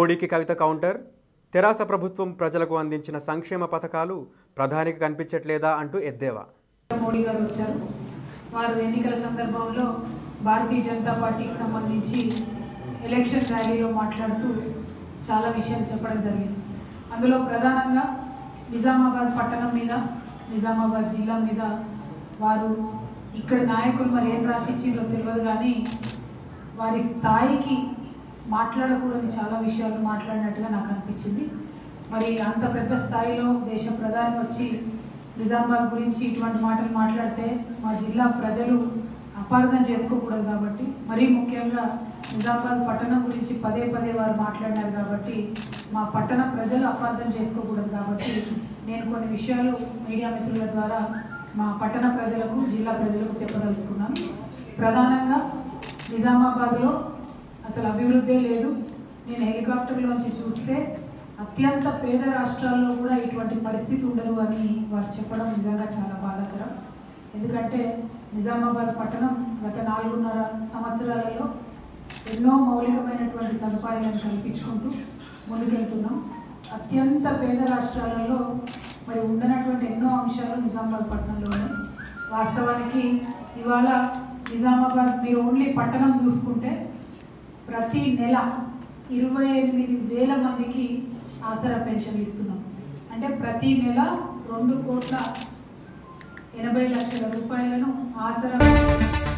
మోడీకి కవిత కౌంటర్ తెరాస ప్రభుత్వం ప్రజలకు అందించిన సంక్షేమ పథకాలు ప్రధానికి కనిపించట్లేదా అంటూ ఎద్దేవా మోడీ గారు వచ్చారు వారు ఎన్నికల సందర్భంలో భారతీయ జనతా పార్టీకి సంబంధించి ఎలక్షన్ ర్యాలీలో మాట్లాడుతూ చాలా విషయాలు చెప్పడం జరిగింది అందులో ప్రధానంగా నిజామాబాద్ పట్టణం మీద నిజామాబాద్ జిల్లా మీద వారు ఇక్కడ నాయకులు మరి ఏం రాసిచ్చిందో తెలియదు కానీ వారి స్థాయికి మాట్లాడకూడని చాలా విషయాలు మాట్లాడినట్టుగా నాకు అనిపించింది మరి అంత పెద్ద స్థాయిలో దేశ ప్రధాని వచ్చి నిజామాబాద్ గురించి ఇటువంటి మాటలు మాట్లాడితే మా జిల్లా ప్రజలు అపార్థం చేసుకోకూడదు కాబట్టి మరీ ముఖ్యంగా నిజామాబాద్ పట్టణం గురించి పదే పదే వారు మాట్లాడినారు కాబట్టి మా పట్టణ ప్రజలు అపార్థం చేసుకోకూడదు కాబట్టి నేను కొన్ని విషయాలు మీడియా మిత్రుల ద్వారా మా పట్టణ ప్రజలకు జిల్లా ప్రజలకు చెప్పదలుచుకున్నాను ప్రధానంగా నిజామాబాద్లో అసలు అభివృద్ధే లేదు నేను హెలికాప్టర్లోంచి చూస్తే అత్యంత పేద రాష్ట్రాల్లో కూడా ఇటువంటి పరిస్థితి ఉండదు అని వారు చెప్పడం నిజంగా చాలా బాధాకరం ఎందుకంటే నిజామాబాద్ పట్టణం గత నాలుగున్నర సంవత్సరాలలో ఎన్నో మౌలికమైనటువంటి సదుపాయాలను కల్పించుకుంటూ ముందుకెళ్తున్నాం అత్యంత పేద రాష్ట్రాలలో మరి ఉండనటువంటి ఎన్నో అంశాలు నిజామాబాద్ పట్టణంలో ఉన్నాయి వాస్తవానికి ఇవాళ నిజామాబాద్ మీరు ఓన్లీ పట్టణం చూసుకుంటే ప్రతి నెల ఇరవై ఎనిమిది వేల మందికి ఆసరా పెన్షన్ ఇస్తున్నాం అంటే ప్రతి నెల రెండు కోట్ల ఎనభై లక్షల రూపాయలను ఆసరా